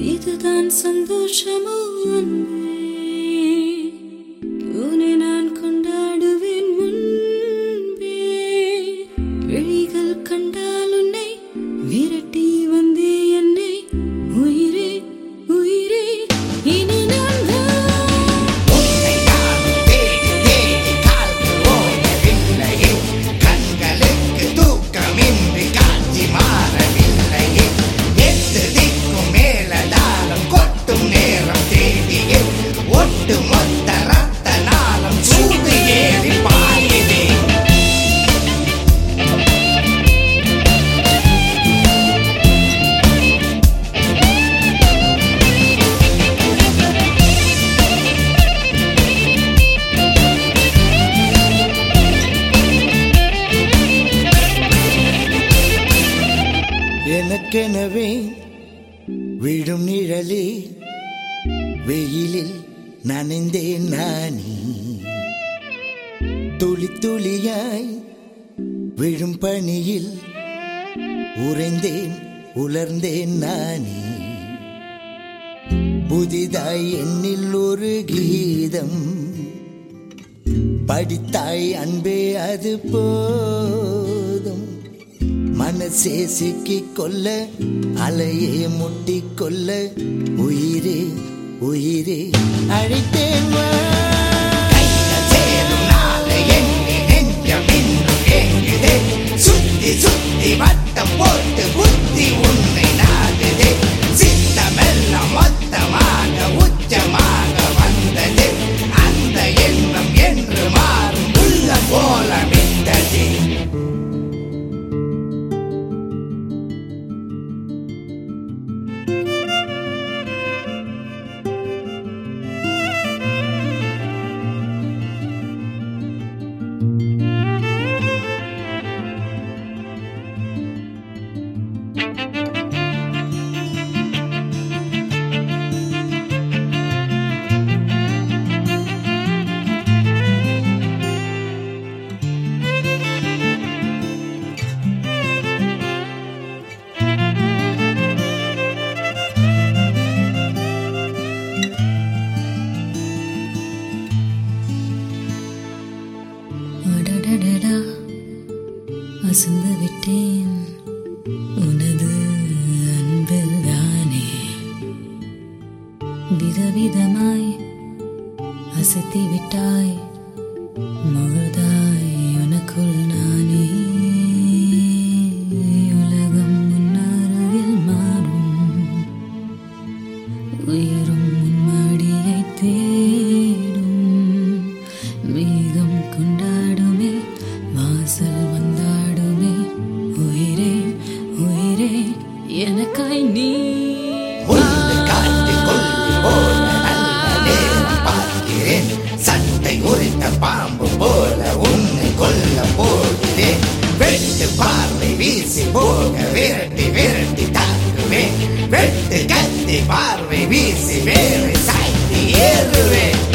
இதுதான் சந்தோஷமோ அன்பே உன்னை நான் கொண்டாடுவேன் முன்பே விழிகள் கண்டால் உன்னை விரட்டி வந்தே என்னை உயிரே உயிரே இனி நான் தான் உன்னை யாரும் தேடி தேடி கால்கள் ஓடவில்லையே கண்களுக்கு தூக்கமின்றி காட்சி மாறவில்லையே எட்டு திக்கும் மேலதாளம் கொட்டும் நேரம் தேடியே ஒட்டு மொத்த ரத்த நாளம் சூடு ஏறி பாயுதே எனக்கெனவே விழும் நிழலே வெயிலில் நனைந்தேன் நானே துளி துளியாய் விழும் பனியில் உறைந்தேன் உலர்ந்தேன் நானே புதிதாய் என்னில் ஒரு கீதம் படித்தாய் அன்பே அது போதும் மனசே சிக்கிக் கொள்ள அலையே முட்டிக் கொள்ள உயிரே உயிரே அழைத்தேன் வா. கைகள் சேரும் நாளை எண்ணி நெஞ்சம் இன்னும் ஏங்குதே. சுத்தி சுத்தி வட்டம் போட்டு புத்தி உன்னை நாடுதே சித்தமெல்லாம் மொத்தமாக உச்சமாக வந்தது அந்த எண்ணம் என்று மாறும் உள்ள போல விட்டது அடடடடா அசந்து விட்டேன் உனது அன்பில் தானே விதவிதமாய் அசத்தி விட்டாய் முழுதாய் உனக்குள் நானே உலகம் முன்னருகில் மாறும் உயிரும் உன்மடியை தேடும் மேகம் கொண்டாடுமே வாசல் வந்தாடுமே உயிரே உயிரே எனக்காய் நீ முள்ளு காட்டு கொல்லி போல நல்ல நேரம் பார்க்கிறேன் சட்டை உரித்த பாம்பு போல உன்னை கொல்ல போகிறேன் வெட்டு பார்வை வீசி போக விரட்டி விரட்டி தாக்குவேன் வெட்டு கத்தி பார்வை வீசி வேறு சாய்த்தி ஏறுவேன்